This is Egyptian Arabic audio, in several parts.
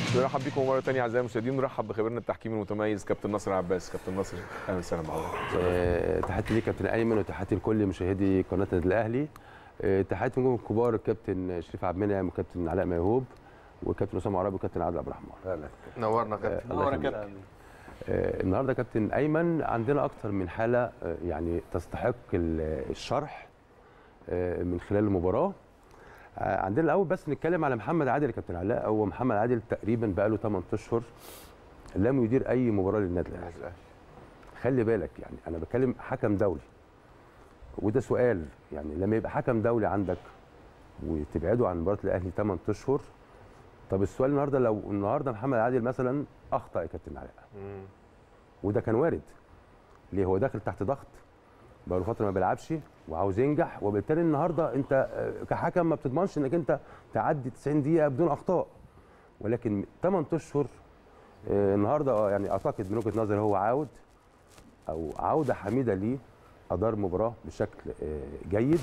نرحب بكم مره ثانيه اعزائي المشاهدين نرحب بخبيرنا التحكيمي المتميز كابتن ناصر عباس كابتن ناصر اهلا وسهلا بحضرتك آه، تحياتي ليك كابتن ايمن وتحياتي لكل مشاهدي قناه النادي الاهلي آه، تحياتي لكم الكبار الكابتن شريف عبد المنعم وكابتن علاء ميهوب وكابتن اسامه عرابي وكابتن عادل عبد الرحمن نورنا كابتن الله يخليك. آه، النهارده كابتن ايمن عندنا اكتر من حاله آه، يعني تستحق ال- الشرح آه، من خلال المباراه آه، عندنا الاول بس نتكلم على محمد عادل يا كابتن علاء هو محمد عادل تقريبا بقى له 8 اشهر لم يدير اي مباراه للنادي الاهلي خلي بالك يعني انا بتكلم حكم دولي وده سؤال يعني لما يبقى حكم دولي عندك وتبعده عن مباراه الاهلي 8 اشهر طب السؤال النهارده لو النهارده محمد عادل مثلا اخطا يا كابتن علاء وده كان وارد ليه هو داخل تحت ضغط بقى له فتره ما بيلعبش وعاوز ينجح وبالتالي النهارده انت آه، كحكم ما بتضمنش انك انت تعدي 90 دقيقه بدون اخطاء ولكن 8 اشهر آه، النهارده آه، يعني اعتقد من وجهه نظري هو عاود او عوده حميده ليه ادار مباراه بشكل آه، جيد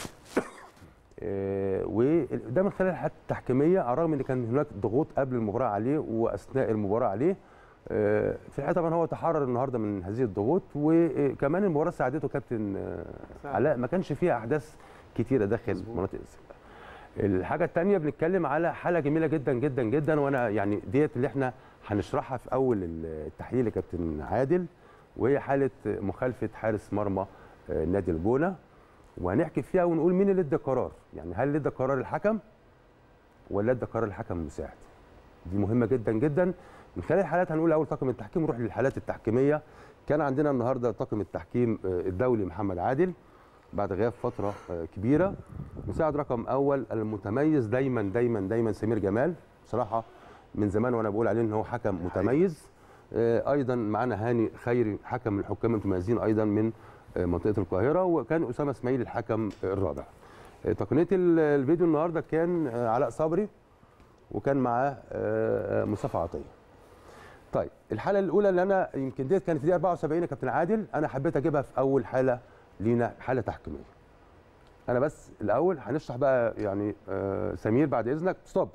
آه، وده من خلال الحالات التحكيميه على الرغم ان كان هناك ضغوط قبل المباراه عليه واثناء المباراه عليه آه، في الحقيقه طبعا هو تحرر النهارده من هذه الضغوط وكمان المباراه ساعدته كابتن آه، علاء ما كانش فيها احداث كتيره داخل مناطق السباق الحاجه الثانيه بنتكلم على حاله جميله جدا جدا جدا وانا يعني ديت اللي احنا هنشرحها في اول التحليل يا كابتن عادل وهي حاله مخالفه حارس مرمى آه، نادي الجونه وهنحكي فيها ونقول مين اللي ادى قرار يعني هل اللي ادى قرار الحكم ولا ادى قرار الحكم المساعد دي مهمه جدا جدا من خلال الحالات هنقول اول طاقم التحكيم نروح للحالات التحكيميه كان عندنا النهارده طاقم التحكيم آه، الدولي محمد عادل بعد غياب فتره آه، كبيره مساعد رقم اول المتميز دايما دايما دايما سمير جمال بصراحه من زمان وانا بقول عليه ان هو حكم متميز آه، ايضا معانا هاني خيري حكم من الحكام المتميزين ايضا من آه، منطقه القاهره وكان اسامه اسماعيل الحكم الرابع آه، تقنيه ال- الفيديو النهارده كان آه، علاء صبري وكان معاه آه، آه، مصطفى عطيه طيب الحاله الاولى اللي انا يمكن ديت كانت دي 74 يا كابتن عادل انا حبيت اجيبها في اول حاله لينا حاله تحكيميه انا بس الاول هنشرح بقى يعني آه سمير بعد اذنك ستوب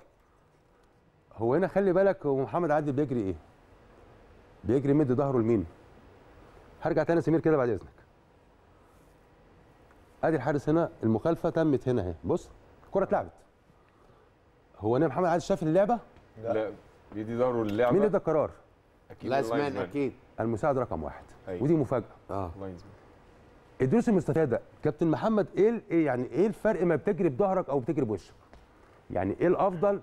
هو هنا خلي بالك هو محمد عادل بيجري ايه بيجري مد ظهره لمين هرجع تاني يا سمير كده بعد اذنك ادي الحارس هنا المخالفه تمت هنا اهي بص الكره اتلعبت هو هنا محمد عادل شاف اللعبه لا بيدي ظهره للعبه مين اللي ادى القرار اكيد لازمان اللاينزمان. اكيد المساعد رقم واحد أيوة. ودي مفاجاه اه اللاينزمان. الدروس المستفاده كابتن محمد ايه ال- ايه يعني ايه الفرق ما بتجري بظهرك او بتجري بوشك يعني ايه الافضل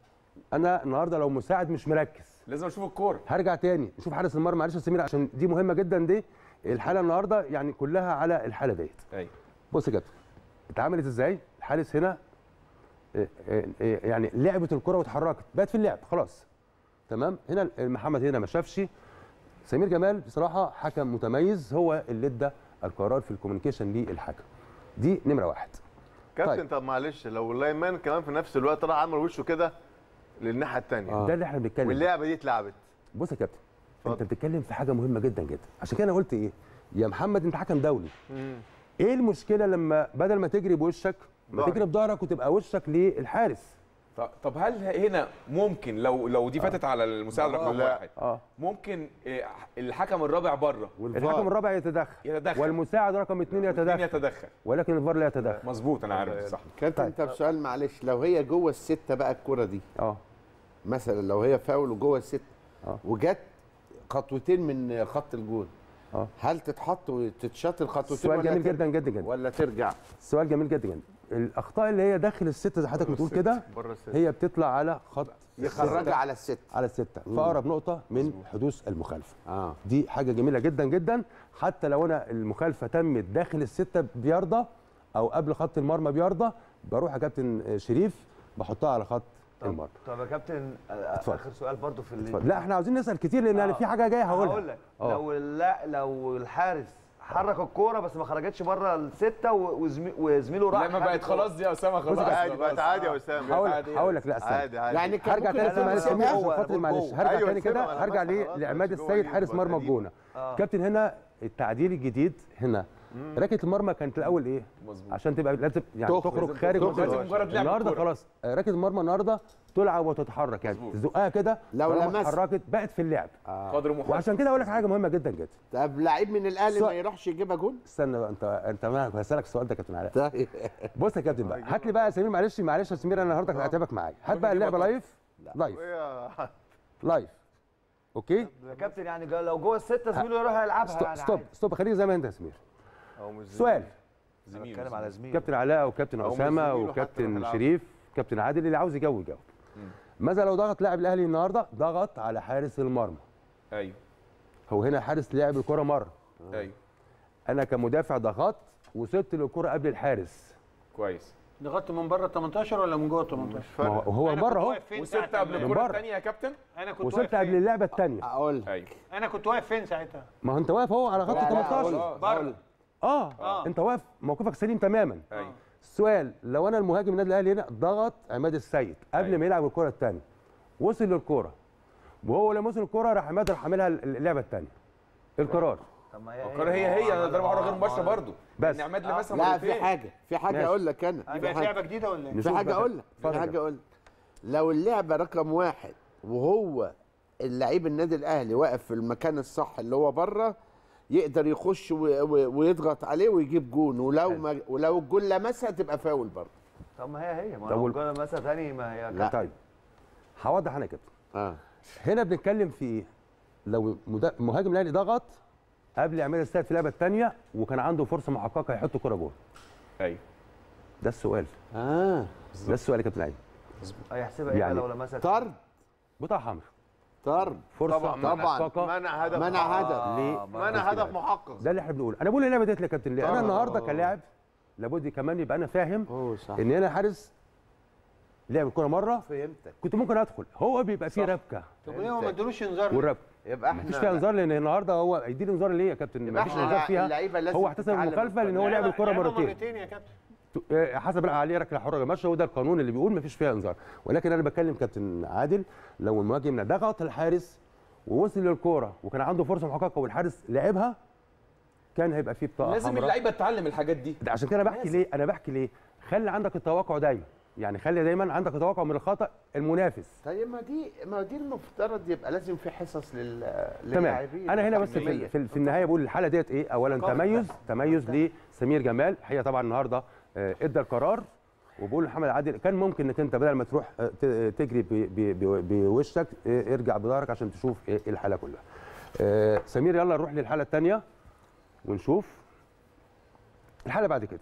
انا النهارده لو مساعد مش مركز لازم اشوف الكوره هرجع تاني نشوف حارس المرمى معلش يا سمير عشان دي مهمه جدا دي الحاله النهارده يعني كلها على الحاله ديت ايوه بص يا كابتن اتعملت ازاي الحارس هنا آه، آه، آه، يعني لعبت الكره واتحركت بقت في اللعب خلاص تمام هنا محمد هنا ما شافش سمير جمال بصراحه حكم متميز هو اللي ادى القرار في الكوميونيكيشن للحكم دي نمره واحد كابتن طيب. طب معلش لو اللايمان كمان في نفس الوقت طلع عمل وشه كده للناحيه الثانيه ده اللي احنا بنتكلم واللعبه دي اتلعبت بص يا كابتن انت اتفضل. بتتكلم في حاجه مهمه جدا جدا عشان كده انا قلت ايه يا محمد انت حكم دولي ايه المشكله لما بدل ما تجري بوشك ما ظهري. تجري بظهرك وتبقى وشك للحارس ط- طب هل هنا ممكن لو لو دي فاتت على المساعد رقم لا. واحد اه ممكن إيه، الحكم الرابع بره الحكم الرابع يتدخل يتدخل. والمساعد رقم اثنين مين يتدخل يتدخل ولكن الفار لا يتدخل مظبوط انا عارف صح كابتن طيب. طب سؤال معلش لو هي جوه السته بقى الكره دي اه مثلا لو هي فاول وجوه السته آه. وجت خطوتين من خط الجون اه هل تتحط وتتشاط الخطوتين سؤال ولا جميل تر- جدا جدا جدا ولا ترجع سؤال جميل جدا جدا الاخطاء اللي هي داخل السته زي حضرتك بتقول كده بره الست هي بتطلع على خط يخرجها على الست على السته فاقرب نقطه من حدوث المخالفه اه دي حاجه جميله جدا جدا حتى لو انا المخالفه تمت داخل السته بيارده او قبل خط المرمى بيارده بروح يا كابتن شريف بحطها على خط المرمى طب يا كابتن آه، اتفضل. اخر سؤال برضو في اللي اتفضل. لا احنا عاوزين نسال كتير لان أنا في حاجه جايه هقولها هقول لك آه. لو لا لو الحارس حرك الكوره بس ما خرجتش بره السته و- وزمي- وزميله راح لما خد بقت الكورة. خلاص دي يا اسامه خلاص عادي بقت خلاص. عادي يا اسامه هقول عادي. هقول لك لا استنى عادي عادي يعني كان هرجع ممكن تاني لا، معلش لا، سمير لا، عشان جوه، خاطر جوه. معلش هرجع أيوة، تاني كده سيبها، أنا هرجع بس ليه خلاص، لعماد ماشي جوه السيد دي، حارس بقى مرمى قديمة. الجونه كابتن هنا التعديل الجديد هنا ركله المرمى كانت الاول ايه مظبوط عشان تبقى لازم يعني تخرج. تخرج خارج تخرج. منطقة. لازم مجرد لعب النهارده الكرة. خلاص آه، ركله المرمى النهارده تلعب وتتحرك يعني مظبوط. تزقها كده لو طالما لمست. اتحركت بقت في اللعب قدر محدد وعشان كده اقول لك حاجه مهمه جدا جدا طب لعيب من الاهلي سو- ما يروحش يجيبها جول استنى بقى انت انت ما هسالك السؤال ده يا كابتن علاء طيب بص يا كابتن بقى هات لي بقى يا سمير معلش معلش يا سمير انا النهارده هتعبك معايا هات بقى اللعبه لايف لايف إيه لايف اوكي يا كابتن يعني جا- لو جوه السته زميله يروح يلعبها ستوب يعني ستوب عادي. ستوب خليك زي ما انت يا سمير هو مش زي- سؤال زميل بتكلم على زميله كابتن علاء وكابتن أو اسامه زميله حتى لو وكابتن هيلعب. شريف كابتن عادل اللي عاوز يجاوب يجاوب ماذا لو ضغط لاعب الاهلي النهارده ضغط على حارس المرمى ايوه هو هنا حارس لعب الكره مره ايوه انا كمدافع ضغطت وصلت للكره قبل الحارس كويس ضغطت من بره ال 18 ولا من جوه ال 18 ما هو هو أنا بره كنت اهو واقف فين وصلت ساعتها؟ قبل من الكره بره. الثانيه يا كابتن انا كنت وصلت واقف قبل فين؟ اللعبه الثانيه اقول ايوه انا كنت واقف فين ساعتها ما هو انت واقف اهو على خط لا، لا، 18 أقول. بره اه آه. انت واقف موقفك سليم تماما ايوه السؤال لو انا المهاجم النادي الاهلي هنا ضغط عماد السيد قبل أيوة. ما يلعب الكره الثانيه وصل للكره وهو لما وصل الكره راح عماد راح عاملها اللعبه الثانيه القرار طب ما هي الكره هي هي انا ضربه حره غير مباشره ما- برضه بس. ان عماد لمسها لا في مرتين. حاجه في حاجه ماشي. اقول لك انا في يبقى حاجه لعبه جديده ولا ايه؟ في نشوف حاجه بقى. اقول لك في اتفضل. حاجه اقول لك لو اللعبه رقم واحد وهو اللعيب النادي الاهلي واقف في المكان الصح اللي هو بره يقدر يخش و- و- ويضغط عليه ويجيب جون ولو ما ولو الجون لمسها تبقى فاول برضه طب ما هي هي ما طب لو وال- جوه مثلا تاني ما هي لا. طيب هوضح انا يا كابتن اه هنا بنتكلم في ايه لو مدا- مهاجم الاهلي ضغط قبل عماد السيد في اللعبه الثانيه وكان عنده فرصه محققه يحط كره جول ايوه ده السؤال اه ده السؤال يا كابتن علي هيحسبها ايه يعني بقى لو لمسها طرد بتاع حمر طرد فرصه طبعا طبعاً. محققه منع هدف منع هدف. ليه؟ منع هدف محقق ده اللي احنا بنقول انا بقول اللعبه ديت يا كابتن ليه انا طبعاً. النهارده كلاعب لابد كمان يبقى انا فاهم اوه صح ان انا حارس لعب الكره مره فهمتك كنت ممكن ادخل هو بيبقى فيه ربكه طب ليه ما ادلوش انذار؟ والربكه يبقى مفيش احنا فيها انذار لان النهارده هو هيديني انذار ليه يا كابتن يبقى مفيش احنا انذار فيها اللعيبه لازم هو احتسب تتعلم المخالفه لان هو لعب لعبة- الكره لعبة مرتين مرتين يا كابتن آه، حسب بقى عليه ركله حره ماشيه وده القانون اللي بيقول مفيش فيها انذار ولكن انا بتكلم كابتن عادل لو المهاجم ضغط الحارس ووصل للكوره وكان عنده فرصه محققه والحارس لعبها كان هيبقى فيه بطاقه لازم حمراء. اللعيبه تتعلم الحاجات دي ده عشان كده بحكي ليه انا بحكي ليه خلي عندك التوقع دايما يعني خلي دايما عندك التوقع من الخطا المنافس طيب ما دي ما دي المفترض يبقى لازم في حصص لل تمام للاعبين انا هنا بس في, تحكيمية. ال- في, ال- في النهايه بقول الحاله ديت ايه اولا تميز تميز لسمير جمال هي طبعا النهارده آه، ادى القرار وبقول لمحمد عادل كان ممكن انك انت بدل ما تروح آه، ت- تجري ب- ب- ب- بوشك آه، ارجع بظهرك عشان تشوف ايه إيه الحاله كلها آه، سمير يلا نروح للحاله الثانيه ونشوف الحاله بعد كده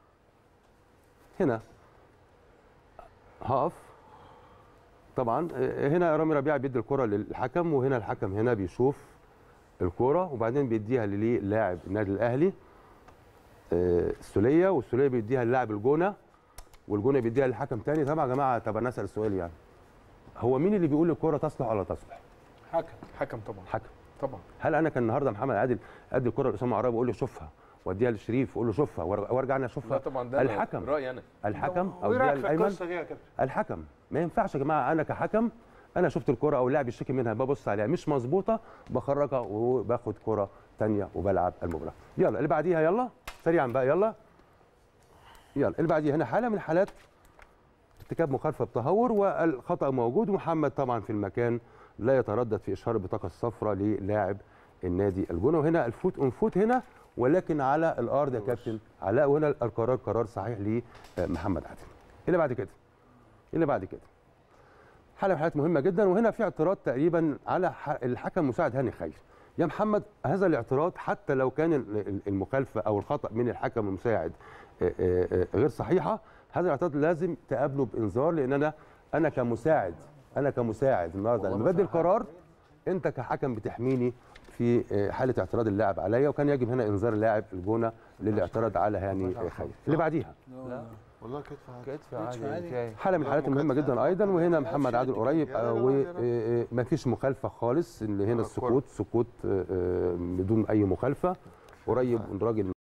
هنا هقف طبعا آه، هنا رامي ربيعه بيدي الكره للحكم وهنا الحكم هنا بيشوف الكره وبعدين بيديها للاعب النادي الاهلي آه، السوليه والسوليه بيديها للاعب الجونه والجونه بيديها للحكم تاني طبعا يا جماعه طب انا اسال السؤال يعني هو مين اللي بيقول الكره تصلح ولا تصلح؟ حكم حكم طبعا حكم طبعا هل انا كان النهارده محمد عادل ادي الكره لاسامه عرابي واقول له شوفها واديها لشريف واقول له شوفها وأر- وارجع انا لا اشوفها طبعا ده الحكم رايي انا الحكم او وايه اديها رايك في الايمن القصه دي يا كابتن؟ الحكم ما ينفعش يا جماعه انا كحكم انا شفت الكره او اللاعب يشتكي منها ببص عليها مش مظبوطه بخرجها وباخد كره تانية وبلعب المباراه يلا اللي بعديها يلا سريعا بقى يلا يلا اللي بعديها هنا حاله من حالات ارتكاب مخالفه بتهور والخطا موجود ومحمد طبعا في المكان لا يتردد في اشهار البطاقه الصفراء للاعب النادي الجونه وهنا الفوت انفوت هنا ولكن على الارض يا كابتن علاء وهنا القرار قرار صحيح لمحمد عادل اللي بعد كده اللي بعد كده حاله من حالات مهمه جدا وهنا في اعتراض تقريبا على ح- الحكم مساعد هاني خير يا محمد هذا الاعتراض حتى لو كان ال- ال- المخالفه او الخطا من الحكم المساعد آه، آه، آه، غير صحيحه هذا الاعتراض لازم تقابله بانذار لان انا انا كمساعد انا كمساعد النهارده لما بدي القرار انت كحكم بتحميني في آه، حاله اعتراض اللاعب عليا وكان يجب هنا انذار اللاعب الجونه للاعتراض على هاني خير اللي بعديها والله كتف كتف عادي، عادي عادي. حاله من الحالات المهمه جدا ايضا وهنا محمد عادل قريب وما فيش مخالفه خالص اللي هنا السكوت سكوت آه، آه، بدون اي مخالفه قريب من راجل